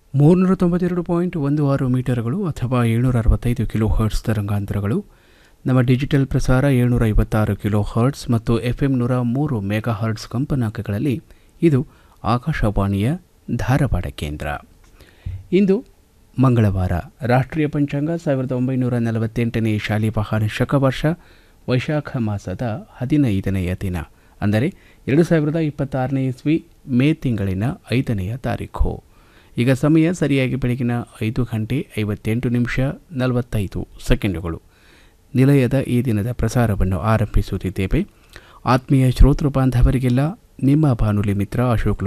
ಮೂರುನೂರ ತೊಂಬತ್ತೆರಡು ಪಾಯಿಂಟ್ ಒಂದು ಆರು ಮೀಟರ್ಗಳು ಅಥವಾ ಏಳ್ನೂರ ಅರವತ್ತೈದು ಕಿಲೋ ಹರ್ಟ್ಸ್ ತರಂಗಾಂತರಗಳು ನಮ್ಮ ಡಿಜಿಟಲ್ ಪ್ರಸಾರ ಏಳ್ನೂರ ಐವತ್ತಾರು ಕಿಲೋ ಹರ್ಟ್ಸ್ ಮತ್ತು ಎಫ್ ಎಂ ನೂರ ಮೂರು ಮೆಗಾ ಹರ್ಟ್ಸ್ ಕಂಪನಾಂಕಗಳಲ್ಲಿ ಇದು ಆಕಾಶವಾಣಿಯ ಧಾರವಾಡ ಕೇಂದ್ರ ಇಂದು ಮಂಗಳವಾರ ರಾಷ್ಟ್ರೀಯ ಪಂಚಾಂಗ ಸಾವಿರದ ಒಂಬೈನೂರ ನಲವತ್ತೆಂಟನೇ ಶಾಲಿಪಹಾರ ಶಕವರ್ಷ ವೈಶಾಖ ಮಾಸದ ಹದಿನೈದನೆಯ ದಿನ ಅಂದರೆ ಎರಡು ಸಾವಿರದ ಇಪ್ಪತ್ತಾರನೇ ಇಸ್ವಿ ಮೇ ತಿಂಗಳಿನ ಐದನೆಯ ತಾರೀಖು ಈಗ ಸಮಯ ಸರಿಯಾಗಿ ಬೆಳಗಿನ ಐದು ಗಂಟೆ ಐವತ್ತೆಂಟು ನಿಮಿಷ ನಲವತ್ತೈದು ಸೆಕೆಂಡುಗಳು ನಿಲಯದ ಈ ದಿನದ ಪ್ರಸಾರವನ್ನು ಆರಂಭಿಸುತ್ತಿದ್ದೇವೆ ಆತ್ಮೀಯ ಶ್ರೋತೃ ಬಾಂಧವರಿಗೆಲ್ಲ ನಿಮ್ಮ ಬಾನುಲಿ ಮಿತ್ರ ಅಶೋಕ್